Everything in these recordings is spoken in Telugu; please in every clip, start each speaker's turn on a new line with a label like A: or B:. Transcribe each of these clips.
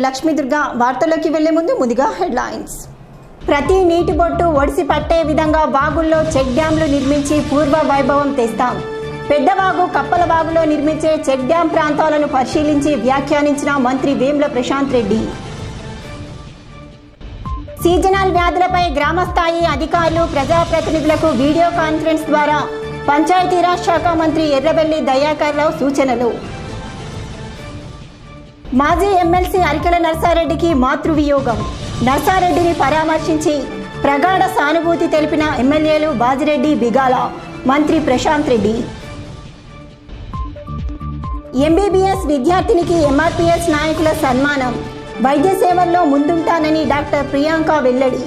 A: లక్ష్మీదుర్గ వార్తల్లోకి వెళ్లే ముందు ముందుగా హెడ్లైన్స్ ప్రతి నీటి బొట్టు ఒడిసి పట్టే విధంగా వాగుల్లో చెక్ డ్యాంలు నిర్మించి పూర్వ వైభవం తెస్తాం పెద్దవాగు కప్పల వాగులో నిర్మించే చెక్ డ్యాం ప్రాంతాలను పరిశీలించి వ్యాఖ్యానించిన మంత్రి వేముల ప్రశాంత్ రెడ్డి సీజనల్ వ్యాధులపై గ్రామస్థాయి అధికారులు ప్రజాప్రతినిధులకు వీడియో కాన్ఫరెన్స్ ద్వారా పంచాయతీరాజ్ శాఖ మంత్రి ఎర్రబెల్లి దయాకర్ రావు సూచనలు మాజీ ఎమ్మెల్సీ అరికెల నర్సారెడ్డికి మాతృవియోగం నర్సారెడ్డిని పరామర్శించి ప్రగాఢ సానుభూతి తెలిపిన ఎమ్మెల్యేలు బాజిరెడ్డి బిగాల మంత్రి ప్రశాంత్ రెడ్డి ఎంబీబీఎస్ విద్యార్థినికి ఎంఆర్పీఎస్ నాయకుల సన్మానం వైద్య సేవల్లో ముందుంటానని డాక్టర్ ప్రియాంక వెల్లడి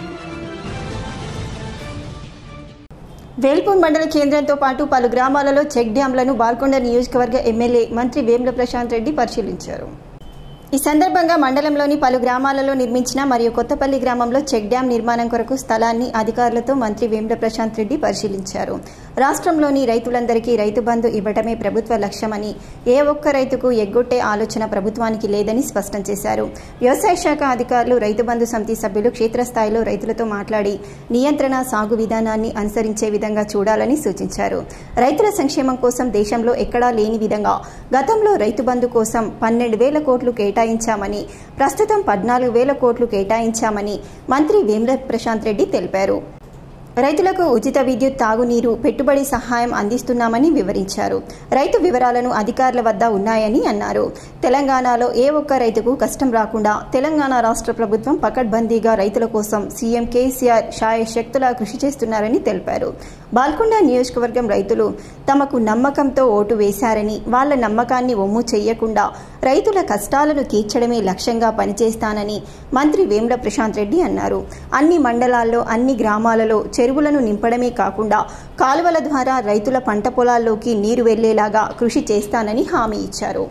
A: వేల్పూర్ మండల కేంద్రంతో పాటు పలు గ్రామాలలో చెక్ డ్యాంలను బాల్కొండ నియోజకవర్గ ఎమ్మెల్యే మంత్రి వేముల ప్రశాంత్ రెడ్డి పరిశీలించారు ఈ సందర్భంగా మండలంలోని పలు గ్రామాలలో నిర్మించిన మరియు కొత్తపల్లి గ్రామంలో చెక్ డ్యాం నిర్మాణం కొరకు స్థలాన్ని అధికారులతో మంత్రి వేముల ప్రశాంత్ రెడ్డి పరిశీలించారు రాష్ట్రంలోని రైతులందరికీ రైతు బంధు ఇవ్వటమే ప్రభుత్వ లక్ష్యమని ఏ ఒక్క రైతుకు ఎగ్గొట్టే ఆలోచన ప్రభుత్వానికి లేదని స్పష్టం చేశారు వ్యవసాయ శాఖ అధికారులు రైతు బంధు సమితి సభ్యులు క్షేత్రస్థాయిలో రైతులతో మాట్లాడి నియంత్రణ సాగు విధానాన్ని అనుసరించే విధంగా చూడాలని సూచించారు రైతుల సంక్షేమం కోసం దేశంలో ఎక్కడా లేని విధంగా గతంలో రైతు బంధు కోసం పన్నెండు వేల కోట్లు కేటాయించామని ప్రస్తుతం పద్నాలుగు వేల కోట్లు కేటాయించామని మంత్రి వేముల ప్రశాంత్ రెడ్డి తెలిపారు రైతులకు ఉచిత విద్యుత్ తాగునీరు పెట్టుబడి సహాయం అందిస్తున్నామని వివరించారు రైతు వివరాలను అధికారుల వద్ద ఉన్నాయని అన్నారు తెలంగాణలో ఏ ఒక్క రైతుకు కష్టం రాకుండా తెలంగాణ రాష్ట్ర ప్రభుత్వం పకడ్బందీగా రైతుల కోసం సీఎం కేసీఆర్ శాయ శక్తులా కృషి చేస్తున్నారని తెలిపారు బాల్కొండ నియోజకవర్గం రైతులు తమకు నమ్మకంతో ఓటు వేశారని వాళ్ల నమ్మకాన్ని ఒమ్ము చేయకుండా రైతుల కష్టాలను తీర్చడమే లక్ష్యంగా పనిచేస్తానని మంత్రి వేముల ప్రశాంత్ రెడ్డి అన్నారు అన్ని మండలాల్లో అన్ని గ్రామాలలో చెరువులను నింపడమే కాకుండా కాలువల ద్వారా రైతుల పంట పొలాల్లోకి నీరు వెళ్లేలాగా కృషి చేస్తానని హామీ ఇచ్చారు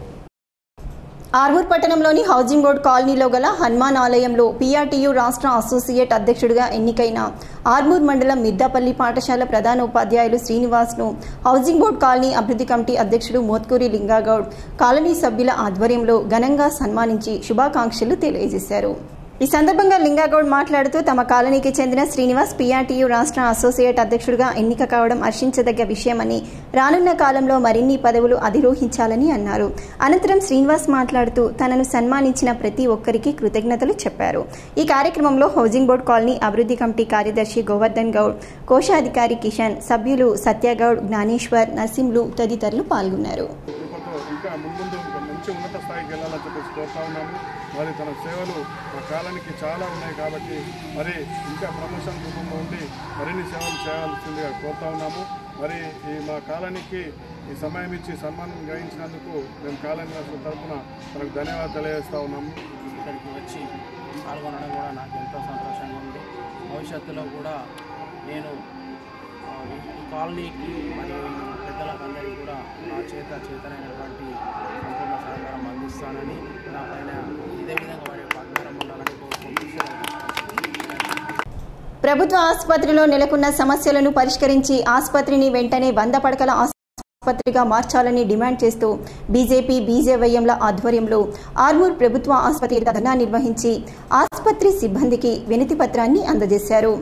A: ఆర్మూర్ పట్టణంలోని హౌసింగ్ బోర్డ్ కాలనీలో గల హనుమాన్ ఆలయంలో పీఆర్టీయూ రాష్ట్ర అసోసియేట్ అధ్యక్షుడిగా ఎన్నికైన ఆర్మూర్ మండలం మిర్దాపల్లి పాఠశాల ప్రధాన ఉపాధ్యాయులు శ్రీనివాస్ను హౌసింగ్ బోర్డ్ కాలనీ అభివృద్ధి కమిటీ అధ్యక్షుడు మోత్కూరి లింగాగౌడ్ కాలనీ సభ్యుల ఆధ్వర్యంలో ఘనంగా సన్మానించి శుభాకాంక్షలు తెలియజేశారు ఈ సందర్భంగా లింగాగౌడ్ మాట్లాడుతూ తమ కాలనీకి చెందిన శ్రీనివాస్ పీఆర్టీయూ రాష్ట్ర అసోసియేట్ అధ్యక్షుడిగా ఎన్నిక కావడం హర్షించదగ్గ విషయమని రానున్న కాలంలో మరిన్ని పదవులు అధిరోహించాలని అన్నారు అనంతరం శ్రీనివాస్ మాట్లాడుతూ తనను సన్మానించిన ప్రతి ఒక్కరికి కృతజ్ఞతలు చెప్పారు ఈ కార్యక్రమంలో హౌసింగ్ బోర్డు కాలనీ అభివృద్ధి కమిటీ కార్యదర్శి గోవర్ధన్ గౌడ్ కోశాధికారి కిషన్ సభ్యులు సత్యగౌడ్ జ్ఞానేశ్వర్ నర్సింలు తదితరులు పాల్గొన్నారు
B: కృపతో ఇంకా ముందు మంచి ఉన్నత స్థాయికి వెళ్ళాలని చెప్పేసి కోరుతా ఉన్నాము మరి తన సేవలు మా కాలానికి చాలా ఉన్నాయి కాబట్టి మరి ఇంకా ప్రమోషన్ రూపంలో ఉండి మరిన్ని సేవలు చేయాల్సిందిగా కోరుతా ఉన్నాము మరి ఈ మా కాలానికి ఈ సమయం ఇచ్చి సన్మానం గ్రహించినందుకు మేము కాలనీ వాసుల తరఫున తనకు ధన్యవాదాలు తెలియజేస్తా ఉన్నాము
C: ఇక్కడికి వచ్చి పాల్గొనడం కూడా నాకు ఎంతో సంతోషంగా ఉంది భవిష్యత్తులో కూడా నేను ఆ, ఈ కాలనీకి మరియు ఈ పెద్దలకు అందరికీ కూడా నా చేత చేతనైనటువంటి సంపూర్ణ సహకారం అందిస్తానని నా పైన ఇదే విధంగా వారి పద్మారం ఉండాలని కోరుకుంటున్నాను
A: ప్రభుత్వ ఆసుపత్రిలో నెలకొన్న సమస్యలను పరిష్కరించి ఆసుపత్రిని వెంటనే వంద పడకల ఆసుపత్రిగా మార్చాలని డిమాండ్ చేస్తూ బీజేపీ బీజేవైఎంల ఆధ్వర్యంలో ఆర్మూర్ ప్రభుత్వ ఆసుపత్రి ధర్నా నిర్వహించి ఆసుపత్రి సిబ్బందికి వినతి పత్రాన్ని అందజేశారు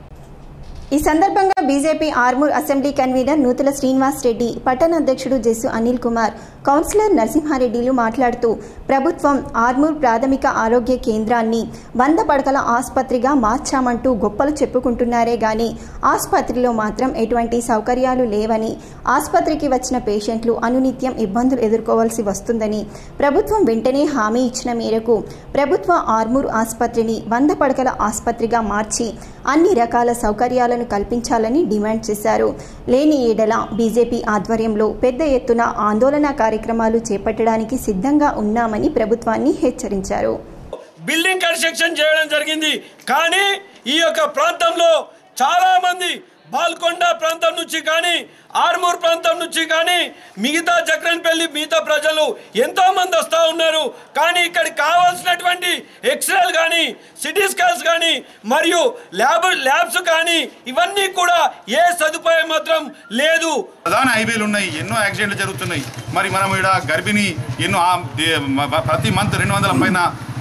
A: ఈ సందర్భంగా BJP Armoor assembly convener Nuthula Srinivas Reddy పట్టణ అధ్యక్షుడు జస్సు అనిల్ కుమార్ కౌన్సిలర్ నరసింహారెడ్డిలు మాట్లాడుతూ ప్రభుత్వం ఆర్మూర్ ప్రాథమిక ఆరోగ్య కేంద్రాన్ని వంద పడకల ఆసుపత్రిగా మార్చామంటూ గొప్పలు చెప్పుకుంటున్నారే గాని ఆసుపత్రిలో మాత్రం ఎటువంటి సౌకర్యాలు లేవని ఆసుపత్రికి వచ్చిన పేషెంట్లు అనునిత్యం ఇబ్బందులు ఎదుర్కోవాల్సి వస్తుందని ప్రభుత్వం వెంటనే హామీ ఇచ్చిన మేరకు ప్రభుత్వ ఆర్మూర్ ఆసుపత్రిని వంద పడకల ఆసుపత్రిగా మార్చి అన్ని రకాల సౌకర్యాలను కల్పించాలని డిమాండ్ చేశారు లేని ఏడల బీజేపీ ఆధ్వర్యంలో పెద్ద ఎత్తున ఆందోళన కార్యక్రమాలు చేపట్టడానికి సిద్ధంగా ఉన్నామని ప్రభుత్వాన్ని హెచ్చరించారు
D: బిల్డింగ్ కన్స్ట్రక్షన్ చేయడం జరిగింది కానీ ఈ యొక్క ప్రాంతంలో చాలా మంది బాల్కొండ ప్రాంతం నుంచి కానీ ఆర్మూర్ ప్రాంతం నుంచి కానీ మిగతా జక్రన్పల్లి మిగతా ప్రజలు ఎంతో మంది వస్తూ ఉన్నారు కానీ ఇక్కడికి కావాల్సినటువంటి ఎక్స్రేలు కానీ సిటీ స్కాన్స్ కానీ మరియు ల్యాబ్ ల్యాబ్స్ కానీ ఇవన్నీ కూడా ఏ సదుపాయం మాత్రం లేదు
E: ప్రధాన హైవేలు ఉన్నాయి ఎన్నో యాక్సిడెంట్లు జరుగుతున్నాయి మరి మనం ఇక్కడ గర్భిణి ఎన్నో ఆ- దే- మ- ప్రతి మంత్ రెండు వందల పైన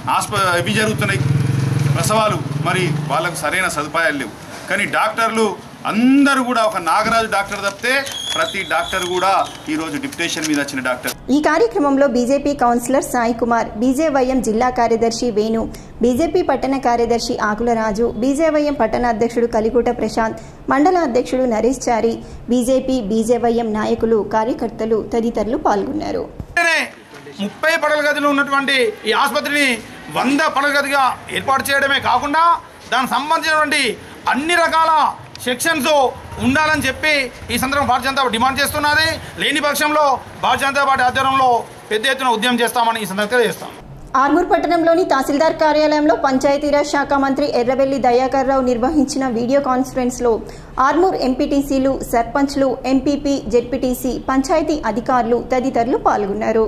E: ఆస్ప ఇవి జరుగుతున్నాయి ప్రసవాలు మరి వాళ్ళకు సరైన సదుపాయాలు లేవు కానీ డాక్టర్లు అందరూ కూడా ఒక నాగరాజు డాక్టర్ తప్పితే ప్రతి డాక్టర్ కూడా ఈరోజు డిప్యుటేషన్ మీద వచ్చిన డాక్టర్
A: ఈ కార్యక్రమంలో BJP councillor Sai Kumar BJYM జిల్లా కార్యదర్శి వేణు బీజేపీ పట్టణ కార్యదర్శి ఆకులరాజు బీజేవైఎం పట్టణ అధ్యక్షుడు కలిగుట ప్రశాంత్ మండల అధ్యక్షుడు నరేష్ చారి బీజేపీ బీజేవైఎం నాయకులు కార్యకర్తలు తదితరులు పాల్గొన్నారు
F: వెంటనే ముప్పై పడగల గదిలో ఉన్నటువంటి ఈ ఆసుపత్రిని వంద పడగల గదిగా ఏర్పాటు చేయడమే కాకుండా దానికి సంబంధించినటువంటి అన్ని రకాల సెక్షన్స్ ఉండాలని చెప్పి ఈ సందర్భం భారతీయ జనతా పార్టీ డిమాండ్ చేస్తున్నది లేని పక్షంలో భారతీయ జనతా పార్టీ ఆధ్వర్యంలో పెద్ద ఎత్తున ఉద్యమం చేస్తామని ఈ సందర్భంగా తెలియజేస్తాం
A: ఆర్మూర్ పట్టణంలోని తహసీల్దార్ కార్యాలయంలో పంచాయతీరాజ్ శాఖ మంత్రి ఎర్రబెల్లి దయాకర్ రావు నిర్వహించిన వీడియో కాన్ఫరెన్స్లో ఆర్మూర్ ఎంపీటీసీలు సర్పంచ్లు ఎంపీపీ జెడ్పీటీసీ పంచాయతీ అధికారులు తదితరులు పాల్గొన్నారు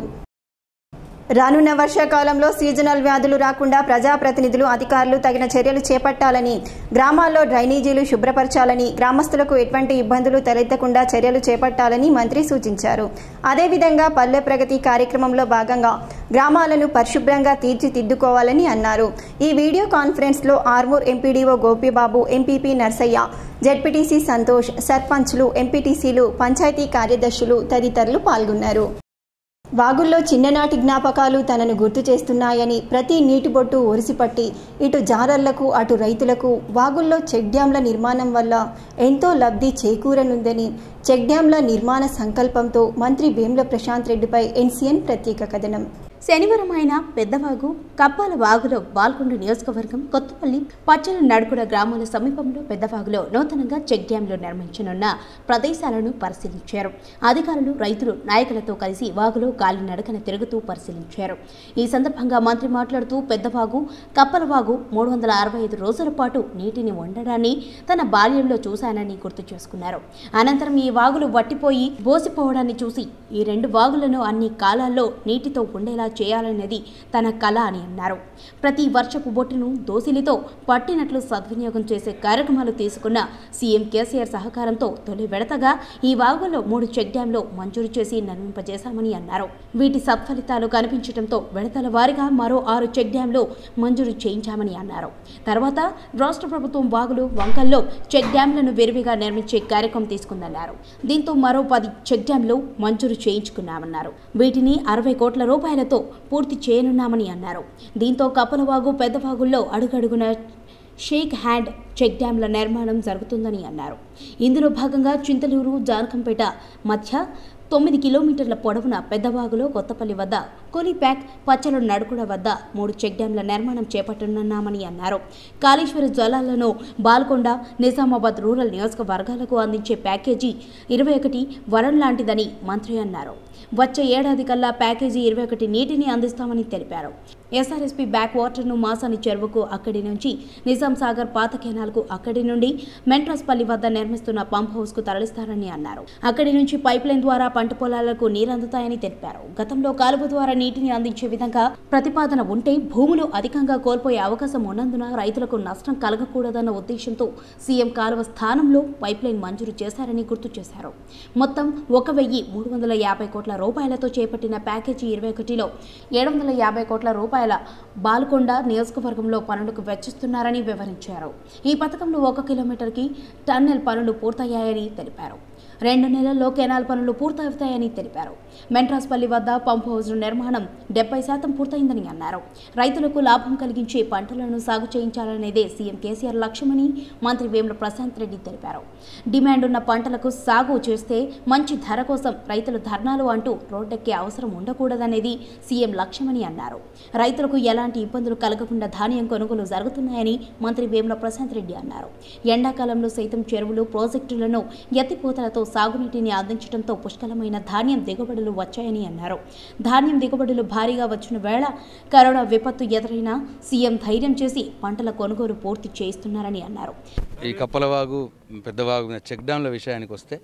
A: రానున్న వర్షాకాలంలో సీజనల్ వ్యాధులు రాకుండా ప్రజాప్రతినిధులు అధికారులు తగిన చర్యలు చేపట్టాలని గ్రామాల్లో డ్రైనేజీలు శుభ్రపరచాలని గ్రామస్తులకు ఎటువంటి ఇబ్బందులు తలెత్తకుండా చర్యలు చేపట్టాలని మంత్రి సూచించారు అదేవిధంగా పల్లె ప్రగతి కార్యక్రమంలో భాగంగా గ్రామాలను పరిశుభ్రంగా తీర్చిదిద్దుకోవాలని అన్నారు ఈ వీడియో కాన్ఫరెన్స్లో Armoor MPDO Gopibabu MPP Narsaiah ZPTC Santosh సర్పంచ్లు ఎంపీటీసీలు పంచాయతీ కార్యదర్శులు తదితరులు పాల్గొన్నారు వాగుల్లో చిన్ననాటి జ్ఞాపకాలు తనను గుర్తు చేస్తున్నాయని ప్రతి నీటి బొట్టు ఒరిసిపట్టి ఇటు జారళ్లకు అటు రైతులకు వాగుల్లో చెక్ డ్యాంల నిర్మాణం వల్ల ఎంతో లబ్ధి చేకూరనుందని చెక్ డ్యాంల నిర్మాణ సంకల్పంతో మంత్రి వేముల ప్రశాంత్ రెడ్డిపై ఎన్సీఎన్ ప్రత్యేక కథనం
G: శనివారం ఆయన పెద్దవాగు కప్పాల వాగులో బాల్కొండ నియోజకవర్గం కొత్తపల్లి పచ్చల నడుకుడ గ్రామాల సమీపంలో పెద్దవాగులో నూతనంగా చెక్ డ్యాంలు నిర్మించనున్న ప్రదేశాలను పరిశీలించారు అధికారులు రైతులు నాయకులతో కలిసి వాగులో గాలి నడకన తిరుగుతూ పరిశీలించారు ఈ సందర్భంగా మంత్రి మాట్లాడుతూ పెద్దవాగు కప్పలవాగు మూడు వందల అరవై ఐదు రోజుల పాటు నీటిని వండడాన్ని తన బాల్యంలో చూశానని గుర్తు చేసుకున్నారు అనంతరం ఈ వాగులు వట్టిపోయి బోసిపోవడాన్ని చూసి ఈ రెండు వాగులను అన్ని కాలాల్లో నీటితో ఉండేలా చేయాలనేది తన కళ అని అన్నారు ప్రతి వర్షపు బొట్టును దోసిలితో పట్టినట్లు సద్వినియోగం చేసే కార్యక్రమాలు తీసుకున్న సీఎం కేసీఆర్ సహకారంతో తొలి విడతగా ఈ వాగుల్లో మూడు చెక్ డ్యాంలు మంజూరు చేసి నిర్మింపజేశామని అన్నారు వీటి సత్ఫలితాలు కనిపించడంతో విడతల వారీగా మరో ఆరు చెక్ డ్యాంలు మంజూరు చేయించామని అన్నారు తర్వాత రాష్ట్ర ప్రభుత్వం వాగులు వంకల్లో చెక్ డ్యాంలను విరివిగా నిర్మించే కార్యక్రమం తీసుకుందన్నారు దీంతో మరో పది చెక్ డ్యాంలు మంజూరు చేయించుకున్నామన్నారు వీటిని అరవై కోట్ల రూపాయలతో పూర్తి చేయనున్నామని అన్నారు దీంతో కప్పలవాగు పెద్దవాగుల్లో అడుగడుగున షేక్ హ్యాండ్ చెక్ డ్యాంల నిర్మాణం జరుగుతుందని అన్నారు ఇందులో భాగంగా చింతలూరు జానకంపేట మధ్య తొమ్మిది కిలోమీటర్ల పొడవున పెద్దవాగులో కొత్తపల్లి వద్ద కొలిప్యాక్ పచ్చల నడుకుడ వద్ద మూడు చెక్ డ్యాంల నిర్మాణం చేపట్టనున్నామని అన్నారు కాళేశ్వర జలాలను బాల్కొండ నిజామాబాద్ రూరల్ నియోజకవర్గాలకు అందించే ప్యాకేజీ ఇరవై ఒకటి వరం లాంటిదని మంత్రి అన్నారు వచ్చే ఏడాది కల్లా ప్యాకేజీ ఇరవై ఒకటి నీటిని అందిస్తామని తెలిపారు ఎస్ఆర్ఎస్పీ బ్యాక్ వాటర్ను మాసాని చెరువుకు అక్కడి నుంచి నిజాం సాగర్ పాత కెనాల్కు అక్కడి నుండి మెంట్రస్పల్లి వద్ద నిర్మిస్తున్న పంప్ హౌస్కు తరలిస్తారని అన్నారు అక్కడి నుంచి పైప్ లైన్ ద్వారా పంట పొలాలకు నీరు అందుతాయని తెలిపారు గతంలో కాలువ ద్వారా నీటిని అందించే విధంగా ప్రతిపాదన ఉంటే భూములు అధికంగా కోల్పోయే అవకాశం ఉన్నందున రైతులకు నష్టం కలగకూడదన్న ఉద్దేశంతో సీఎం కాలువ స్థానంలో పైప్ లైన్ మంజూరు చేశారని గుర్తు చేశారు మొత్తం ఒక వెయ్యి మూడు వందల యాభై కోట్ల రూపాయలతో చేపట్టిన ప్యాకేజీ ఇరవై ఒకటిలో ఏడు వందల యాభై కోట్ల రూపాయల బాల్కొండ నియోజకవర్గంలో పనులకు వెచ్చిస్తున్నారని వివరించారు ఈ పథకంలో ఒక కిలోమీటర్కి టన్నెల్ పనులు పూర్తయ్యాయని తెలిపారు రెండు నెలల్లో కెనాల్ పనులు పూర్తవుతాయని తెలిపారు మెంట్రాస్పల్లి వద్ద పంప్ హౌస్ నిర్మాణం డెబ్బై శాతం పూర్తయిందని అన్నారు రైతులకు లాభం కలిగించే పంటలను సాగు చేయించాలనేదే సీఎం కేసీఆర్ లక్ష్యమని మంత్రి వేముల ప్రశాంత్ రెడ్డి తెలిపారు డిమాండ్ ఉన్న పంటలకు సాగు చేస్తే మంచి ధర కోసం రైతులు ధర్నాలు అంటూ రోడ్డెక్కే అవసరం ఉండకూడదనేది సీఎం లక్ష్యమని అన్నారు రైతులకు ఎలాంటి ఇబ్బందులు కలగకుండా ధాన్యం కొనుగోలు జరుగుతున్నాయని మంత్రి వేముల ప్రశాంత్ రెడ్డి అన్నారు ఎండాకాలంలో సైతం చెరువులు ప్రాజెక్టులను ఎత్తిపోతలతో సాగునీటిని అందించడంతో పుష్కలమైన ధాన్యం దిగుబడులు వచ్చాయని అన్నారు ధాన్యం దిగుబడులు భారీగా వచ్చిన వేళ కరోనా విపత్తు ఎదురైనా సీఎం ధైర్యం చేసి పంటల కొనుగోలు పూర్తి చేయిస్తున్నారని అన్నారు
H: ఈ కప్పలవాగు పెద్దవాగు మీద చెక్ డ్యాంల విషయానికి వస్తే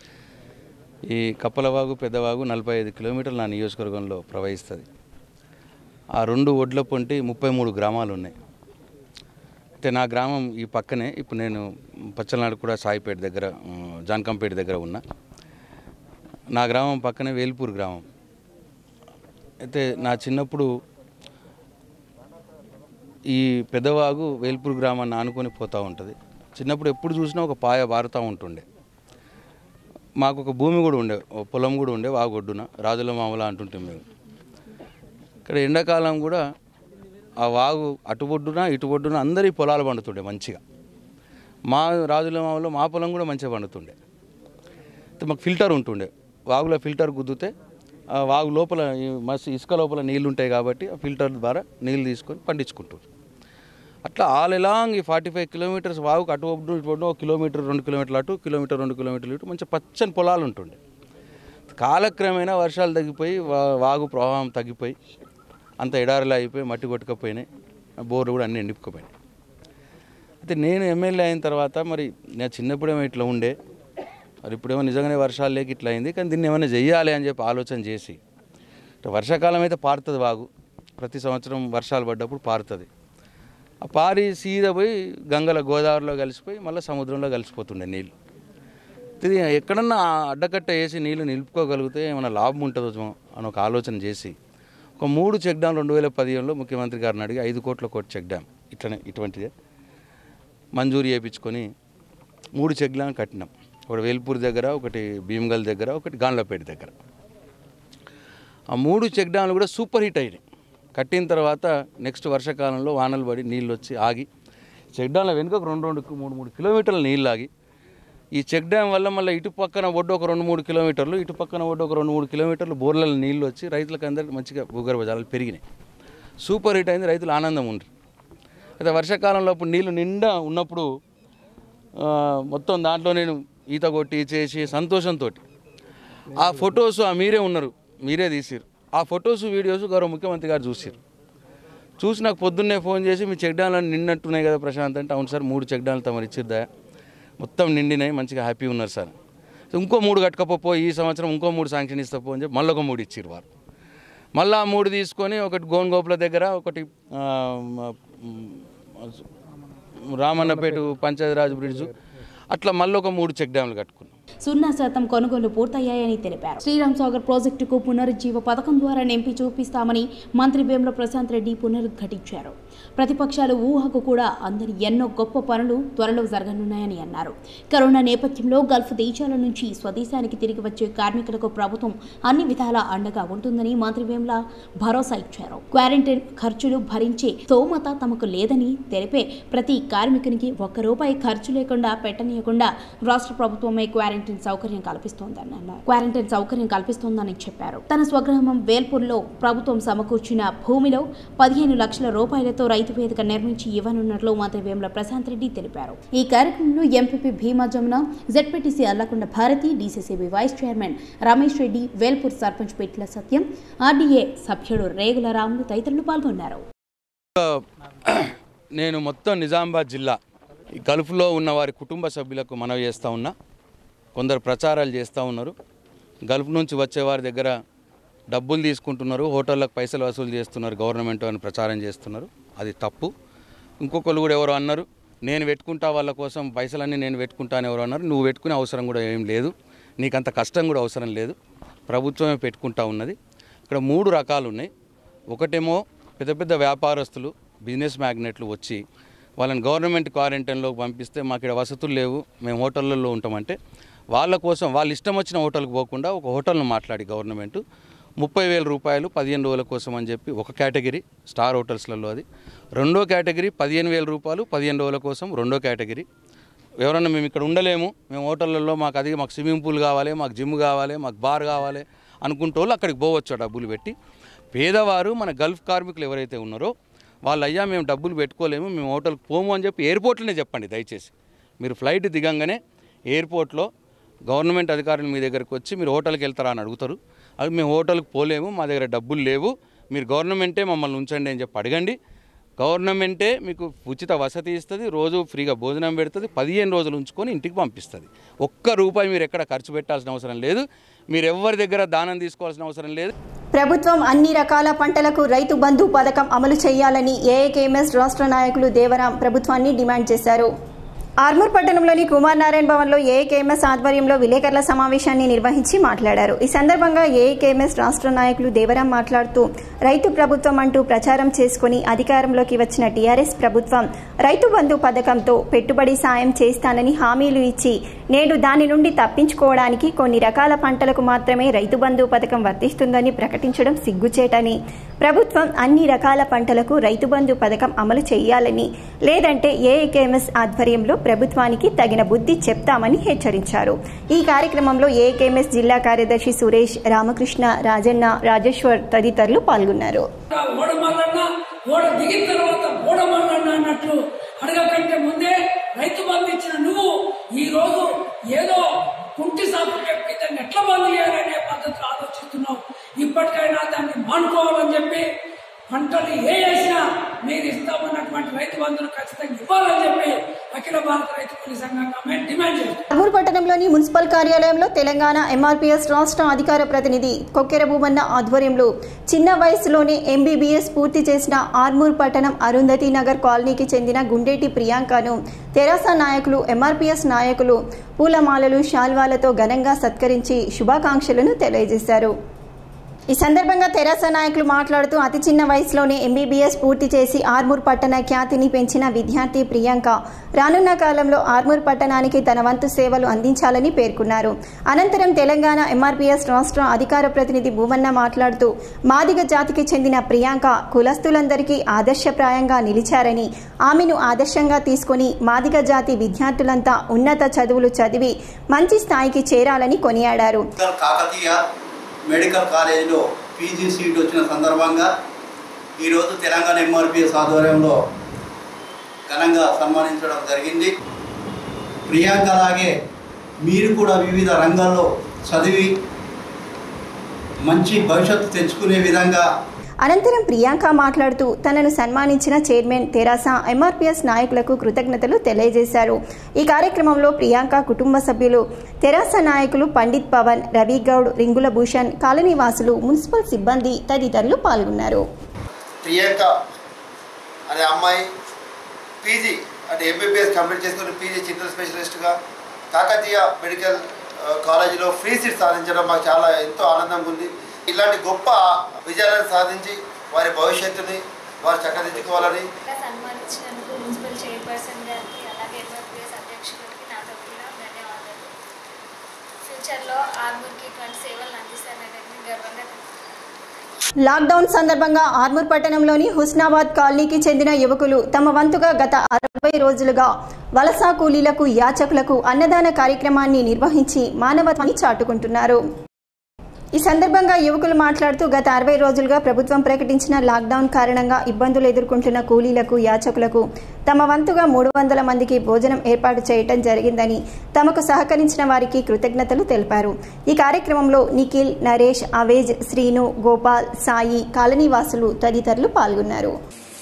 H: ఈ కప్పలవాగు పెద్దవాగు నలభై ఐదు కిలోమీటర్లు నా నియోజకవర్గంలో ప్రవహిస్తుంది ఆ రెండు ఒడ్ల పొంటి ముప్పై మూడు గ్రామాలు ఉన్నాయి అయితే నా గ్రామం ఈ పక్కనే ఇప్పుడు నేను పచ్చలనాడు కూడా సాయిపేట దగ్గర ఆ, జాన్కంపేట దగ్గర ఉన్నా నా గ్రామం పక్కనే వేల్పూర్ గ్రామం అయితే నా చిన్నప్పుడు ఈ పెద్దవాగు వేల్పూర్ గ్రామాన్ని ఆనుకొని పోతూ ఉంటుంది చిన్నప్పుడు ఎప్పుడు చూసినా ఒక పాయ బారుతూ ఉంటుండే మాకు ఒక భూమి కూడా ఉండే ఓ పొలం కూడా ఉండే వాగొడ్డున రాజుల మామూలు అంటుంటాం మేము ఇక్కడ ఎండాకాలం కూడా ఆ వాగు అటుబొడ్డున ఇటుబొడ్డున అందరి పొలాలు పండుతుండే మంచిగా మా రాజుల మామూలు మా పొలం కూడా మంచిగా పండుతుండే అయితే మాకు ఫిల్టర్ ఉంటుండే వాగులో ఫిల్టర్ గుద్దితే ఆ వాగు లోపల ఈ మస్తు ఇసుక లోపల నీళ్ళు ఉంటాయి కాబట్టి ఆ ఫిల్టర్ ద్వారా నీళ్ళు తీసుకొని పండించుకుంటారు అట్లా ఆల్ ఎలాంగ్ ఈ ఫార్టీ ఫైవ్ కిలోమీటర్స్ వాగుకు అటు ఒడ్డు ఇటు ఒడ్డు ఒక కిలోమీటర్ రెండు కిలోమీటర్లు అటు కిలోమీటర్ రెండు కిలోమీటర్లు ఇటు మంచి పచ్చని పొలాలు ఉంటుండే కాలక్రమేణా వర్షాలు తగ్గిపోయి వా- వాగు ప్రవాహం తగ్గిపోయి అంత ఎడారిలా అయిపోయి మట్టి కొట్టుకపోయినాయి బోర్లు కూడా అన్నీ ఎండిపోయినాయి అయితే నేను ఎమ్మెల్యే అయిన తర్వాత మరి నేను చిన్నప్పుడేమో ఇట్లా ఉండే మరి ఇప్పుడేమో నిజంగానే వర్షాలు లేక ఇట్లా అయింది కానీ దీన్ని ఏమైనా చెయ్యాలి అని చెప్పి ఆలోచన చేసి ఇట్లా వర్షాకాలం అయితే పారుతుంది వాగు ప్రతి సంవత్సరం వర్షాలు పడ్డప్పుడు పారుతుంది ఆ పారి సీదా పోయి గంగల గోదావరిలో కలిసిపోయి మళ్ళీ సముద్రంలో కలిసిపోతుండే నీళ్ళు ఇది ఎక్కడన్నా ఆ అడ్డకట్ట వేసి నీళ్లు నిలుపుకోగలిగితే ఏమైనా లాభం ఉంటుందో అని ఒక ఆలోచన చేసి ఒక మూడు చెక్ డ్యామ్ రెండు వేల పదిహేనులో ముఖ్యమంత్రి గారిని అడిగి ఐదు కోట్ల కోటి చెక్ డ్యామ్ ఇట్లనే ఇటువంటిదే మంజూరు చేయించుకొని మూడు చెక్ డ్యామ్ కట్టినాం ఒకటి వేల్పూర్ దగ్గర ఒకటి భీమగల్ దగ్గర ఒకటి గాండ్లపేట దగ్గర ఆ మూడు చెక్ డ్యామ్లు కూడా సూపర్ హిట్ అయినాయి కట్టిన తర్వాత నెక్స్ట్ వర్షాకాలంలో వానలు పడి నీళ్ళు వచ్చి ఆగి చెక్ డ్యామ్ల వెనుక రెండు రెండు మూడు మూడు కిలోమీటర్ల నీళ్ళు ఆగి ఈ చెక్ డ్యామ్ వల్ల మళ్ళీ ఇటు పక్కన ఒడ్డు ఒక రెండు మూడు కిలోమీటర్లు ఇటు పక్కన ఒడ్డు ఒక రెండు మూడు కిలోమీటర్లు బోర్లలో నీళ్ళు వచ్చి రైతులకు అందరికీ మంచిగా భూగర్భ జలాలు పెరిగినాయి సూపర్ హిట్ అయింది రైతులు ఆనందం ఉండ్రి అయితే వర్షాకాలంలో అప్పుడు నీళ్ళు నిండా ఉన్నప్పుడు ఆ, మొత్తం దాంట్లో నేను ఈత కొట్టి చేసి సంతోషంతో ఆ ఫొటోస్ ఆ మీరే ఉన్నారు మీరే తీసిరు ఆ ఫొటోస్ వీడియోస్ గౌరవ ముఖ్యమంత్రి గారు చూసిరు చూసి నాకు పొద్దున్నే ఫోన్ చేసి మీ చెక్ డ్యాన్లు నిన్నట్టున్నాయి కదా ప్రశాంత్ అంటే అవును సార్ మూడు చెక్ డ్యాన్లు తమరు ఇచ్చిద్దా మొత్తం నిండినాయి మంచిగా హ్యాపీ ఉన్నారు సార్ సో ఇంకో మూడు కట్టుకపో ఈ సంవత్సరం ఇంకో మూడు శాంక్షన్ ఇస్తా పో అని చెప్పి మళ్ళీ ఒక మూడు ఇచ్చిరు వారు మళ్ళీ ఆ మూడు తీసుకొని ఒకటి గోన్గోపుల దగ్గర ఒకటి ఆ, మ- రామన్నపేట పంచాయతీరాజ్ బ్రిడ్జ్ అట్లా మళ్ళీ ఒక మూడు చెక్ డ్యామ్లు కట్టుకున్నాం
G: సున్నా శాతం కొనుగోలు పూర్తయ్యాయని తెలిపారు శ్రీరామ్ సాగర్ ప్రాజెక్టుకు పునరుజ్జీవ పథకం ద్వారా నింపి చూపిస్తామని మంత్రి వేముల ప్రశాంత్ రెడ్డి పునరుద్ఘాటించారు ప్రతిపక్షాలు ఊహకు కూడా అందని ఎన్నో గొప్ప పనులు త్వరలో జరగనున్నాయని అన్నారు కరోనా నేపథ్యంలో గల్ఫ్ దేశాల నుంచి స్వదేశానికి తిరిగి వచ్చే కార్మికులకు ప్రభుత్వం అన్ని విధాల అండగా ఉంటుందని మంత్రి వేముల భరోసా ఇచ్చారు క్వారంటైన్ ఖర్చులు భరించే స్తోమత తమకు లేదని తెలిపే ప్రతి కార్మికునికి ఒక్క రూపాయి ఖర్చు లేకుండా పెట్టనీయకుండా రాష్ట్ర ప్రభుత్వమే క్వారంటైన్ సౌకర్యం కల్పిస్తోందని అన్నారు క్వారంటైన్ సౌకర్యం కల్పిస్తోందని చెప్పారు తన స్వగ్రామం వేల్పూర్లో ప్రభుత్వం సమకూర్చిన భూమిలో పదిహేను లక్షల రూపాయలతో రైతు వేదిక నిర్మించి ఇవ్వనున్నట్లు మంత్రి వేముల ప్రశాంత్ రెడ్డి తెలిపారు ఈ కార్యక్రమంలో MPP Bhima Jamuna ZPTC Allakonda Bharathi DCCB vice chairman Ramesh Reddy Velpur sarpanch Petla Satyam RDA సభ్యుడు రేగుల రాములు తదితరులు పాల్గొన్నారు
H: నేను మొత్తం నిజామాబాద్ జిల్లా ఈ గల్ఫ్లో ఉన్న వారి కుటుంబ సభ్యులకు మనవి చేస్తూ ఉన్నా కొందరు ప్రచారాలు చేస్తూ ఉన్నారు గల్ఫ్ నుంచి వచ్చే వారి దగ్గర డబ్బులు తీసుకుంటున్నారు హోటళ్ళకు పైసలు వసూలు చేస్తున్నారు గవర్నమెంట్ అని ప్రచారం చేస్తున్నారు అది తప్పు ఇంకొకరు కూడా ఎవరు అన్నారు నేను పెట్టుకుంటా వాళ్ళ కోసం పైసలన్నీ నేను పెట్టుకుంటాను ఎవరు అన్నారు నువ్వు పెట్టుకునే అవసరం కూడా ఏం లేదు నీకంత కష్టం కూడా అవసరం లేదు ప్రభుత్వమే పెట్టుకుంటా ఉన్నది ఇక్కడ మూడు రకాలు ఉన్నాయి ఒకటేమో పెద్ద పెద్ద వ్యాపారస్తులు బిజినెస్ మ్యాగ్నెట్లు వచ్చి వాళ్ళని గవర్నమెంట్ క్వారంటైన్లోకి పంపిస్తే మాకు ఇక్కడ వసతులు లేవు మేము హోటళ్ళల్లో ఉంటామంటే వాళ్ళ కోసం వాళ్ళు ఇష్టం వచ్చిన హోటల్కి పోకుండా ఒక హోటల్ను మాట్లాడి గవర్నమెంట్ ముప్పై వేల రూపాయలు పదిహేను రోజుల కోసం అని చెప్పి ఒక కేటగిరీ స్టార్ హోటల్స్లలో అది రెండో కేటగిరీ పదిహేను వేల రూపాయలు పదిహేను రోజుల కోసం రెండో కేటగిరీ ఎవరన్నా మేము ఇక్కడ ఉండలేము మేము హోటళ్ళల్లో మాకు అది మాకు స్విమ్మింగ్ పూల్ కావాలి మాకు జిమ్ కావాలి మాకు బార్ కావాలి అనుకుంటే వాళ్ళు అక్కడికి పోవచ్చు ఆ డబ్బులు పెట్టి పేదవారు మన గల్ఫ్ కార్మికులు ఎవరైతే ఉన్నారో వాళ్ళు అయ్యా మేము డబ్బులు పెట్టుకోలేము మేము హోటల్కి పోము అని చెప్పి ఎయిర్పోర్ట్లోనే చెప్పండి దయచేసి మీరు ఫ్లైట్ దిగంగానే ఎయిర్పోర్ట్లో గవర్నమెంట్ అధికారులు మీ దగ్గరకు వచ్చి మీరు హోటల్కి వెళ్తారా అని అడుగుతారు అది మేము హోటల్కి పోలేము మా దగ్గర డబ్బులు లేవు మీరు గవర్నమెంటే మమ్మల్ని ఉంచండి అని చెప్పి అడగండి గవర్నమెంటే మీకు ఉచిత వసతి ఇస్తుంది రోజు ఫ్రీగా భోజనం పెడుతుంది పదిహేను రోజులు ఉంచుకొని ఇంటికి పంపిస్తుంది ఒక్క రూపాయి మీరు ఎక్కడ ఖర్చు పెట్టాల్సిన అవసరం లేదు మీరు ఎవరి దగ్గర దానం తీసుకోవాల్సిన అవసరం లేదు
A: ప్రభుత్వం అన్ని రకాల పంటలకు రైతు బంధు పథకం అమలు చేయాలని ఏఐకేఎంఎస్ రాష్ట్ర నాయకులు దేవరాం ప్రభుత్వాన్ని డిమాండ్ చేశారు ఆర్మూర్ పట్టణంలోని కుమార్ నారాయణ భవన్లో ఏఐకేఎంఎస్ ఆధ్వర్యంలో విలేకరుల సమావేశాన్ని నిర్వహించి మాట్లాడారు ఈ సందర్భంగా ఏఐకేఎంఎస్ రాష్ట్ర నాయకులు దేవరాం మాట్లాడుతూ రైతు ప్రభుత్వం అంటూ ప్రచారం చేసుకుని అధికారంలోకి వచ్చిన టీఆర్ఎస్ ప్రభుత్వం రైతు బంధు పథకంతో పెట్టుబడి సాయం చేస్తానని హామీలు ఇచ్చి నేడు దాని నుండి తప్పించుకోవడానికి కొన్ని రకాల పంటలకు మాత్రమే రైతు బంధు పథకం వర్తిస్తుందని ప్రకటించడం సిగ్గుచేటని ప్రభుత్వం అన్ని రకాల పంటలకు రైతు బంధు పథకం అమలు చేయాలని లేదంటే ఏఐకేఎంఎస్ ఆధ్వర్యంలో ప్రభుత్వానికి తగిన బుద్ధి చెప్తామని హెచ్చరించారు ఈ కార్యక్రమంలో ఏఐకేఎంఎస్ జిల్లా కార్యదర్శి సురేష్ రామకృష్ణ రాజన్న రాజేశ్వర్ తదితరులు పాల్గొన్నారు
I: ఓడమల్లన్న ఓడ దిగిన తర్వాత ఓడమల్లన్న అన్నట్లు అడగకంటే ముందే రైతు బంధు ఇచ్చిన నువ్వు ఈ రోజు ఏదో కుంటి సాపు చెప్పి దాన్ని ఎట్లా బంద్ చేయాలనే పద్ధతిలో ఆలోచిస్తున్నావు ఇప్పటికైనా దాన్ని మానుకోవాలని చెప్పి పంటలు ఏ వేసినా మీరు ఇస్తామన్నటువంటి రైతు బంధును ఖచ్చితంగా ఇవ్వాలని చెప్పి అఖిల భారత రైతు కూలీ సంఘంగా మేము డిమాండ్ చేస్తున్నాం
A: ఆర్మూర్ పట్టణంలోని మున్సిపల్ కార్యాలయంలో తెలంగాణ ఎంఆర్పీఎస్ రాష్ట్ర అధికార ప్రతినిధి కొక్కెర భూమన్న ఆధ్వర్యంలో చిన్న వయసులోనే ఎంబీబీఎస్ పూర్తి చేసిన ఆర్మూర్ పట్టణం అరుంధతి నగర్ కాలనీకి చెందిన గుండేటి ప్రియాంకను తెరాస నాయకులు ఎంఆర్పీఎస్ నాయకులు పూలమాలలు శాల్వాలతో ఘనంగా సత్కరించి శుభాకాంక్షలను తెలియజేశారు ఈ సందర్భంగా తెరాస నాయకులు మాట్లాడుతూ అతి చిన్న వయసులోనే ఎంబీబీఎస్ పూర్తి చేసి ఆర్మూర్ పట్టణ ఖ్యాతిని పెంచిన విద్యార్థి ప్రియాంక రానున్న కాలంలో ఆర్మూర్ పట్టణానికి తన వంతు సేవలు అందించాలని పేర్కొన్నారు అనంతరం తెలంగాణ ఎంఆర్పీఎస్ రాష్ట్ర అధికార ప్రతినిధి భూమన్న మాట్లాడుతూ మాదిగ జాతికి చెందిన ప్రియాంక కులస్తులందరికీ ఆదర్శప్రాయంగా నిలిచారని ఆమెను ఆదర్శంగా తీసుకుని మాదిగ జాతి విద్యార్థులంతా ఉన్నత చదువులు చదివి మంచి స్థాయికి చేరాలని కొనియాడారు
J: మెడికల్ కాకతీయ మెడికల్ కాలేజీలో పీజీ సీట్ వచ్చిన సందర్భంగా ఈరోజు తెలంగాణ ఎంఆర్పిఎస్ ఆధ్వర్యంలో ఘనంగా సన్మానించడం జరిగింది ప్రియాంక అలాగే మీరు కూడా వివిధ రంగాల్లో చదివి మంచి భవిష్యత్తు తెచ్చుకునే విధంగా
A: అనంతరం ప్రియాంక మాట్లాడుతూ తనను సన్మానించిన చైర్మన్ తెరాస ఎంఆర్పీఎస్ నాయకులకు కృతజ్ఞతలు తెలియజేశారు ఈ కార్యక్రమంలో ప్రియాంక కుటుంబ సభ్యులు తెరాస నాయకులు పండిత్ పవన్ రవి గౌడ్ రింగుల భూషణ్ కాలనీ వాసులు మున్సిపల్ సిబ్బంది తదితరులు పాల్గొన్నారు
K: ప్రియాంక అనే అమ్మాయి పీజీ అంటే ఎంబీబీఎస్ కంప్లీట్ చేసుకుని పీజీ చిల్డ్రన్ స్పెషలిస్ట్గా కాకతీయ మెడికల్ ఆ, కాలేజీలో ఫ్రీ సీట్ సాధించడం మాకు చాలా ఎంతో ఆనందంగా ఉంది ఇలాంటి గొప్ప విజయాలను సాధించి వారి భవిష్యత్తుని వారు చక్కదిద్దుకోవాలని
L: ఇంకా సన్మానించినందుకు మున్సిపల్ చైర్పర్సన్ గారికి అలాగే ఎంఆర్పిఎస్ అధ్యక్షుడికి నా తరఫున ధన్యవాదాలు ఫ్యూచర్లో ఆర్మూర్కి ఇటువంటి సేవలను అందిస్తానని గర్వంగా
A: లాక్డౌన్ సందర్భంగా ఆర్మూర్ పట్టణంలోని హుస్నాబాద్ కాలనీకి చెందిన యువకులు తమ వంతుగా గత అరవై రోజులుగా వలస కూలీలకు యాచకులకు అన్నదాన కార్యక్రమాన్ని నిర్వహించి మానవత్వాన్ని చాటుకుంటున్నారు ఈ సందర్భంగా యువకులు మాట్లాడుతూ గత అరవై రోజులుగా ప్రభుత్వం ప్రకటించిన లాక్డౌన్ కారణంగా ఇబ్బందులు ఎదుర్కొంటున్న కూలీలకు యాచకులకు తమ వంతుగా మూడు వందల మందికి భోజనం ఏర్పాటు చేయటం జరిగిందని తమకు సహకరించిన వారికి కృతజ్ఞతలు తెలిపారు ఈ కార్యక్రమంలో నిఖిల్ నరేష్ అవేజ్ శ్రీను గోపాల్ సాయి కాలనీవాసులు తదితరులు పాల్గొన్నారు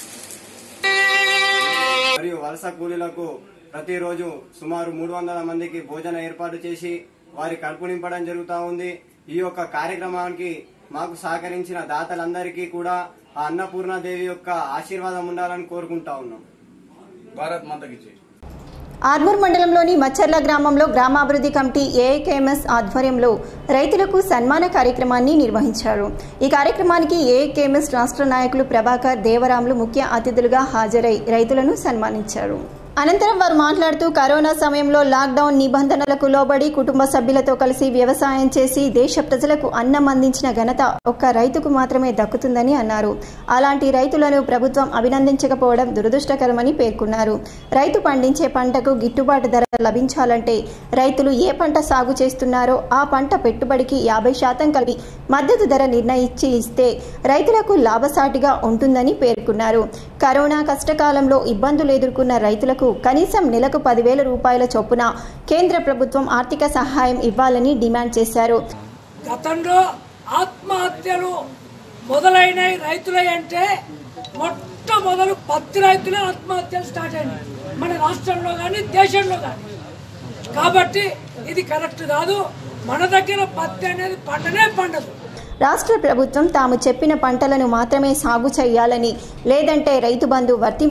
M: మరియు వలస కూలీలకు ప్రతిరోజు సుమారు మూడు వందల మందికి భోజన ఏర్పాటు చేసి వారి కడుపు నింపడం జరుగుతూ ఉంది ఈ యొక్క కార్యక్రమానికి మాకు సహకరించిన దాతలందరికీ కూడా ఆ అన్నపూర్ణాదేవి యొక్క ఆశీర్వాదం ఉండాలని కోరుకుంటా ఉన్నాం
F: భారత్ మాతకి జై
A: ఆర్మూర్ మండలంలోని మచ్చర్ల గ్రామంలో గ్రామాభివృద్ధి కమిటీ ఏఐకేఎంఎస్ ఆధ్వర్యంలో రైతులకు సన్మాన కార్యక్రమాన్ని నిర్వహించారు ఈ కార్యక్రమానికి ఏఐకేఎంఎస్ రాష్ట్ర నాయకులు ప్రభాకర్ దేవరాములు ముఖ్య అతిథులుగా హాజరై రైతులను సన్మానించారు అనంతరం వారు మాట్లాడుతూ కరోనా సమయంలో లాక్డౌన్ నిబంధనలకు లోబడి కుటుంబ సభ్యులతో కలిసి వ్యవసాయం చేసి దేశ ప్రజలకు అన్నం అందించిన ఘనత ఒక్క రైతుకు మాత్రమే దక్కుతుందని అన్నారు అలాంటి రైతులను ప్రభుత్వం అభినందించకపోవడం దురదృష్టకరమని పేర్కొన్నారు రైతు పండించే పంటకు గిట్టుబాటు ధర లభించాలంటే రైతులు ఏ పంట సాగు చేస్తున్నారో ఆ పంట పెట్టుబడికి యాభై శాతం కలిపి మద్దతు ధర నిర్ణయించి ఇస్తే రైతులకు లాభసాటిగా ఉంటుందని పేర్కొన్నారు కరోనా కష్టకాలంలో ఇబ్బందులు ఎదుర్కొన్న రైతులకు కనీసం నెలకు పదివేల రూపాయల చొప్పున కేంద్ర ప్రభుత్వం ఆర్థిక సహాయం ఇవ్వాలని డిమాండ్ చేశారు
I: గతంలో ఆత్మహత్యలు మొదలైనవి రైతులై అంటే మొట్టమొదలు పత్తి రైతులే ఆత్మహత్యలు స్టార్ట్ అయినాయి మన రాష్ట్రంలో కానీ దేశంలో కానీ కాబట్టి ఇది కరెక్ట్ కాదు మన దగ్గర పత్తి అనేది పండనే పండదు
A: రాష్ట్ర ప్రభుత్వం తాము చెప్పిన పంటలను మాత్రమే సాగు చేయాలని లేదంటే రైతు బంధు వర్తింపజే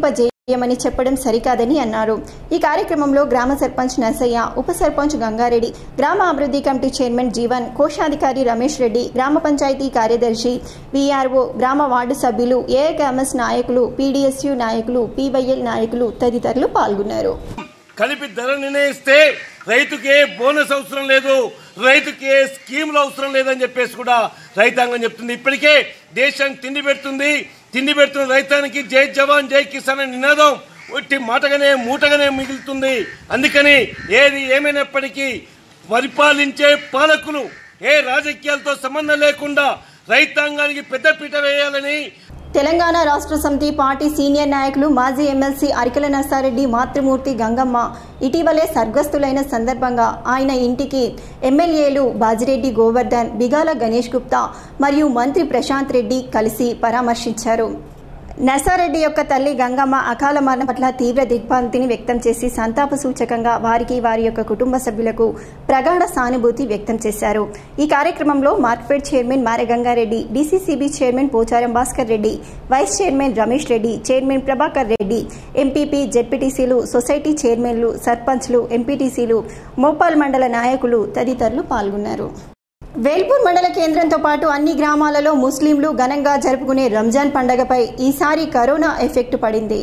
A: చేయమని చెప్పడం సరికాదని అన్నారు ఈ కార్యక్రమంలో గ్రామ సర్పంచ్ నర్సయ్య ఉప సర్పంచ్ గంగారెడ్డి గ్రామ అభివృద్ధి కమిటీ చైర్మన్ జీవన్ కోశాధికారి రమేష్ రెడ్డి గ్రామ పంచాయతీ కార్యదర్శి వీఆర్ఓ గ్రామ వార్డు సభ్యులు ఏఐకామస్ నాయకులు పీడీఎస్యు నాయకులు పీవైఎల్ నాయకులు తదితరులు పాల్గొన్నారు
D: కలిపి ధర నిర్ణయిస్తే రైతుకి ఏ బోనస్ అవసరం లేదు రైతుకి ఏ స్కీములు అవసరం లేదని చెప్పేసి కూడా రైతాంగం చెప్తుంది ఇప్పటికే దేశానికి తిండి పెడుతుంది తిండి పెడుతున్న రైతానికి జై జవాన్ జై కిసాన్ అనే నినాదం ఒట్టి మాటగానే మూటగానే మిగులుతుంది అందుకని ఏది ఏమైనప్పటికీ పరిపాలించే పాలకులు ఏ రాజకీయాలతో సంబంధం లేకుండా రైతాంగానికి పెద్దపీట వేయాలని
A: తెలంగాణ రాష్ట్ర సమితి పార్టీ సీనియర్ నాయకులు మాజీ ఎమ్మెల్సీ అరికల నర్సారెడ్డి మాతృమూర్తి గంగమ్మ ఇటీవలే స్వర్గస్థులైన సందర్భంగా ఆయన ఇంటికి ఎమ్మెల్యేలు బాజిరెడ్డి గోవర్ధన్ బిగాల గణేష్ గుప్తా మరియు మంత్రి ప్రశాంత్ రెడ్డి కలిసి పరామర్శించారు నర్సారెడ్డి యొక్క తల్లి గంగమ్మ అకాల మరణం పట్ల తీవ్ర దిగ్భ్రాంతిని వ్యక్తం చేసి సంతాప సూచకంగా వారికి వారి యొక్క కుటుంబ సభ్యులకు ప్రగాఢ సానుభూతి వ్యక్తం చేశారు ఈ కార్యక్రమంలో market chairman Mare Gangareddy DCCB chairman Pocharam Bhaskar Reddy vice chairman Ramesh Reddy chairman Prabhakar Reddy MPP జెడ్పీటీసీలు సొసైటీ చైర్మన్లు సర్పంచ్లు ఎంపీటీసీలు మోపాల్ మండల నాయకులు తదితరులు పాల్గొన్నారు వేల్పూర్ మండల కేంద్రంతో పాటు అన్ని గ్రామాలలో ముస్లింలు ఘనంగా జరుపుకునే రంజాన్ పండగపై ఈసారి కరోనా ఎఫెక్ట్ పడింది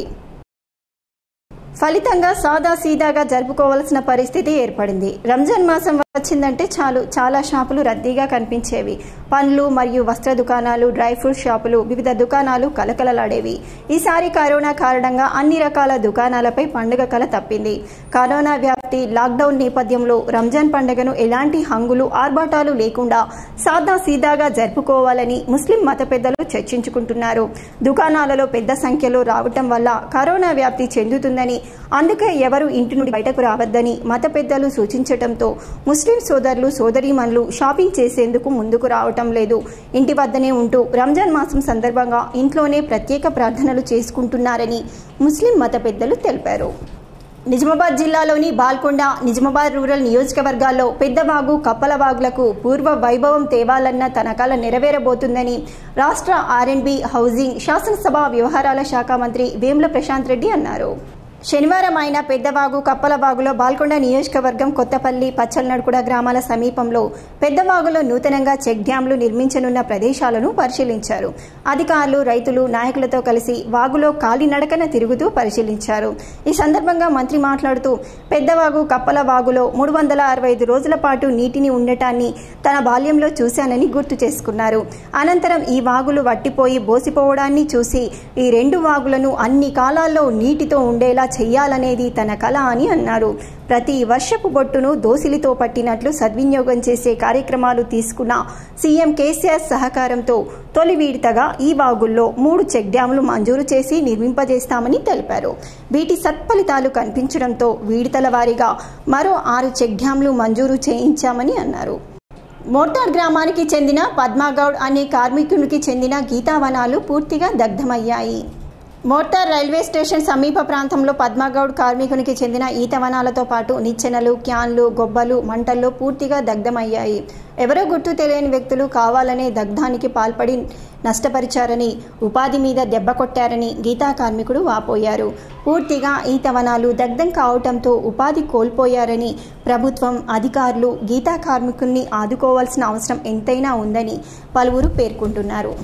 A: ఫలితంగా సాదా సీదాగా జరుపుకోవాల్సిన పరిస్థితి ఏర్పడింది రంజాన్ మాసం వచ్చిందంటే చాలు చాలా షాపులు రద్దీగా కనిపించేవి పండ్లు మరియు వస్త్ర దుకాణాలు డ్రై ఫ్రూట్ షాపులు వివిధ దుకాణాలు కలకలలాడేవి ఈసారి కరోనా కారణంగా అన్ని రకాల దుకాణాలపై పండుగ కల తప్పింది కరోనా వ్యాప్తి లాక్డౌన్ నేపథ్యంలో రంజాన్ పండుగను ఎలాంటి హంగులు ఆర్భాటాలు లేకుండా సాదా సీదాగా జరుపుకోవాలని ముస్లిం మత పెద్దలు చర్చించుకుంటున్నారు దుకాణాలలో పెద్ద సంఖ్యలో రావటం వల్ల కరోనా వ్యాప్తి చెందుతుందని అందుకే ఎవరు ఇంటి నుండి బయటకు రావద్దని మత పెద్దలు సూచించడంతో ముస్లిం సోదరులు సోదరీమణులు షాపింగ్ చేసేందుకు ముందుకు రావటం లేదు ఇంటి వద్దనే ఉంటూ రంజాన్ మాసం సందర్భంగా ఇంట్లోనే ప్రత్యేక ప్రార్థనలు చేసుకుంటున్నారని ముస్లిం మత పెద్దలు తెలిపారు నిజామాబాద్ జిల్లాలోని బాల్కొండ నిజామాబాద్ రూరల్ నియోజకవర్గాల్లో పెద్దవాగు కప్పలవాగులకు పూర్వ వైభవం తేవాలన్న తన కల నెరవేరబోతుందని రాష్ట్ర ఆర్ఎండ్బి హౌసింగ్ శాసనసభ వ్యవహారాల శాఖ మంత్రి వేముల ప్రశాంత్ రెడ్డి అన్నారు శనివారం ఆయన పెద్దవాగు కప్పలవాగులో బాల్కొండ నియోజకవర్గం కొత్తపల్లి పచ్చల్నడుకుడ గ్రామాల సమీపంలో పెద్దవాగులో నూతనంగా చెక్ డ్యాంలు నిర్మించనున్న ప్రదేశాలను పరిశీలించారు అధికారులు రైతులు నాయకులతో కలిసి వాగులో కాలినడకన తిరుగుతూ పరిశీలించారు ఈ సందర్భంగా మంత్రి మాట్లాడుతూ పెద్దవాగు కప్పల వాగులో మూడు వందల అరవై ఐదు రోజుల పాటు నీటిని ఉండటాన్ని తన బాల్యంలో చూశానని గుర్తు చేసుకున్నారు అనంతరం ఈ వాగులు వట్టిపోయి బోసిపోవడాన్ని చూసి ఈ రెండు వాగులను అన్ని కాలాల్లో నీటితో ఉండేలా చెయ్యాలనేది తన కళ అని అన్నారు ప్రతి వర్షపు బొట్టును దోసిలితో పట్టినట్లు సద్వినియోగం చేసే కార్యక్రమాలు తీసుకున్న సీఎం కేసీఆర్ సహకారంతో తొలి విడతగా ఈ వాగుల్లో మూడు చెక్ డ్యాంలు మంజూరు చేసి నిర్మింపజేస్తామని తెలిపారు వీటి సత్ఫలితాలు కనిపించడంతో విడతల వారీగా మరో ఆరు చెక్ డ్యాంలు మంజూరు చేయించామని అన్నారు మోర్తాడ్ గ్రామానికి చెందిన పద్మాగౌడ్ అనే కార్మికునికి చెందిన గీతావనాలు పూర్తిగా దగ్ధమయ్యాయి మోర్తార్ రైల్వే స్టేషన్ సమీప ప్రాంతంలో పద్మగౌడ్ కార్మికునికి చెందిన ఈతవనాలతో పాటు నిచ్చెనలు క్యాన్లు గొబ్బలు మంటల్లో పూర్తిగా దగ్ధమయ్యాయి ఎవరో గుర్తు తెలియని వ్యక్తులు కావాలనే దగ్ధానికి పాల్పడి నష్టపరిచారని ఉపాధి మీద దెబ్బ కొట్టారని గీతా కార్మికుడు వాపోయారు పూర్తిగా ఈతవనాలు దగ్ధం కావటంతో ఉపాధి కోల్పోయారని ప్రభుత్వం అధికారులు గీతా కార్మికుల్ని ఆదుకోవాల్సిన అవసరం ఎంతైనా ఉందని పలువురు పేర్కొంటున్నారు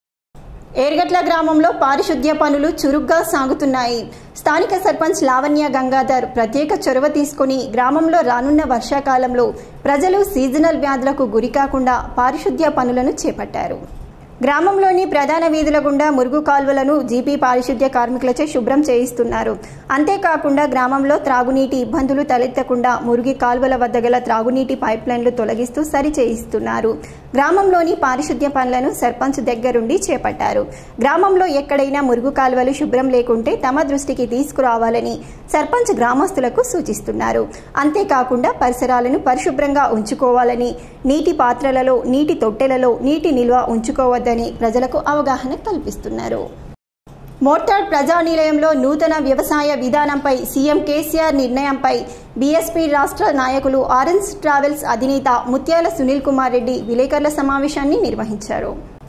A: ఏర్గట్ల గ్రామంలో పారిశుద్ధ్య పనులు చురుగ్గా సాగుతున్నాయి స్థానిక సర్పంచ్ లావణ్య గంగాధర్ ప్రత్యేక చొరవ తీసుకుని గ్రామంలో రానున్న వర్షాకాలంలో ప్రజలు సీజనల్ వ్యాధులకు గురికాకుండా పారిశుద్ధ్య పనులను చేపట్టారు గ్రామంలోని ప్రధాన వీధుల గుండా మురుగు కాల్వలను జీపీ పారిశుద్ధ్య కార్మికులచే శుభ్రం చేయిస్తున్నారు అంతేకాకుండా గ్రామంలో త్రాగునీటి ఇబ్బందులు తలెత్తకుండా మురుగి కాల్వల వద్ద గల త్రాగునీటి పైప్లైన్లు తొలగిస్తూ సరి చేయిస్తున్నారు గ్రామంలోని పారిశుద్ధ్య పనులను సర్పంచ్ దగ్గరుండి చేపట్టారు గ్రామంలో ఎక్కడైనా మురుగు కాల్వలు శుభ్రం లేకుంటే తమ దృష్టికి తీసుకురావాలని సర్పంచ్ గ్రామస్తులకు సూచిస్తున్నారు అంతేకాకుండా పరిసరాలను పరిశుభ్రంగా ఉంచుకోవాలని నీటి పాత్రలలో నీటి తొట్టెలలో నీటి నిల్వ ఉంచుకోవద్దని ప్రజలకు అవగాహన కల్పిస్తున్నారు మోర్తాడ్ ప్రజానిలయంలో నూతన వ్యవసాయ విధానంపై సీఎం కేసీఆర్ నిర్ణయంపై బీఎస్పీ రాష్ట్ర నాయకులు ఆరెంజ్ ట్రావెల్స్ అధినేత ముత్యాల సునీల్ కుమార్ రెడ్డి విలేకరుల సమావేశాన్ని నిర్వహించారు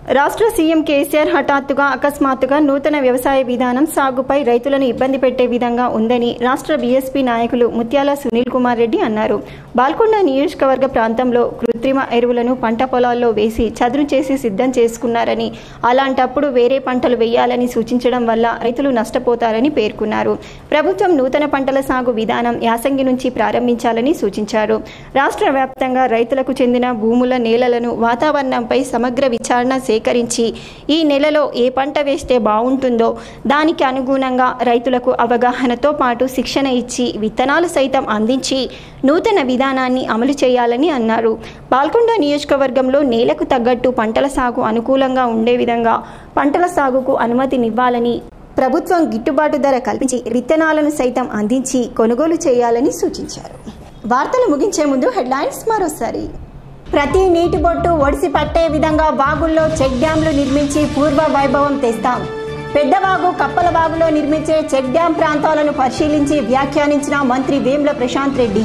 A: రాష్ట్ర సీఎం కేసీఆర్ హఠాత్తుగా అకస్మాత్తుగా నూతన వ్యవసాయ విధానం సాగుపై రైతులను ఇబ్బంది పెట్టే విధంగా ఉందని రాష్ట్ర బీఎస్పీ నాయకులు ముత్యాల సునీల్ కుమార్ రెడ్డి అన్నారు బాల్కొండ నియోజకవర్గ ప్రాంతంలో కృత్రిమ ఎరువులను పంట పొలాల్లో వేసి చదును చేసి సిద్ధం చేసుకున్నారని అలాంటప్పుడు వేరే పంటలు వేయాలని సూచించడం వల్ల రైతులు నష్టపోతారని పేర్కొన్నారు ప్రభుత్వం నూతన పంటల సాగు విధానం యాసంగి నుంచి ప్రారంభించాలని సూచించారు రాష్ట్ర వ్యాప్తంగా రైతులకు చెందిన భూముల నేలలను వాతావరణంపై సమగ్ర విచారణ సేకరించి ఈ నెలలో ఏ పంట వేస్తే బాగుంటుందో దానికి అనుగుణంగా రైతులకు అవగాహనతో పాటు శిక్షణ ఇచ్చి విత్తనాలు సైతం అందించి నూతన విధానాన్ని అమలు చేయాలని అన్నారు పాల్కొండ నియోజకవర్గంలో నేలకు తగ్గట్టు పంటల సాగు అనుకూలంగా ఉండే విధంగా పంటల సాగుకు అనుమతినివ్వాలని ప్రభుత్వం గిట్టుబాటు ధర కల్పించి విత్తనాలను సైతం అందించి కొనుగోలు చేయాలని సూచించారు వార్తలు ముగించే ముందు హెడ్లైన్స్ మరోసారి ప్రతి నీటి బొట్టు ఒడిసి పట్టే విధంగా వాగుల్లో చెక్ డ్యాంలు నిర్మించి పూర్వ వైభవం తెస్తాం పెద్దవాగు కప్పలవాగులో నిర్మించే చెక్ డ్యాం ప్రాంతాలను పరిశీలించి వ్యాఖ్యానించిన మంత్రి వేముల ప్రశాంత్ రెడ్డి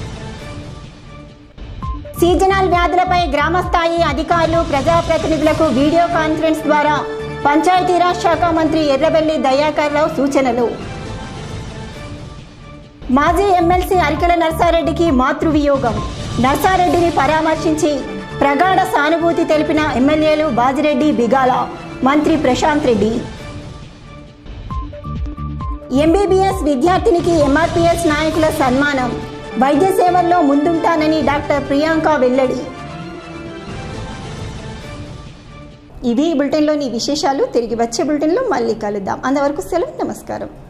A: సీజనల్ వ్యాధులపై గ్రామస్థాయి అధికారులు ప్రజాప్రతినిధులకు వీడియో కాన్ఫరెన్స్ ద్వారా పంచాయతీరాజ్ శాఖ మంత్రి ఎర్రబెల్లి దయాకర్ రావు సూచనలు మాజీ ఎమ్మెల్సీ అరికెల నర్సారెడ్డికి మాతృవియోగం నర్సారెడ్డిని పరామర్శించి ప్రగాఢ సానుభూతి తెలిపిన ఎమ్మెల్యేలు బాజిరెడ్డి బిగాల మంత్రి ప్రశాంత్ రెడ్డి ఎంబీబీఎస్ విద్యార్థినికి ఎంఆర్పీఎస్ నాయకుల సన్మానం వైద్య సేవల్లో ముందుంటానని డాక్టర్ ప్రియాంక వెల్లడి ఇవి ఈ బులెటిన్లోని విశేషాలు తిరిగి వచ్చే బులెటిన్లో మళ్ళీ కలుద్దాం అంతవరకు సెలవు నమస్కారం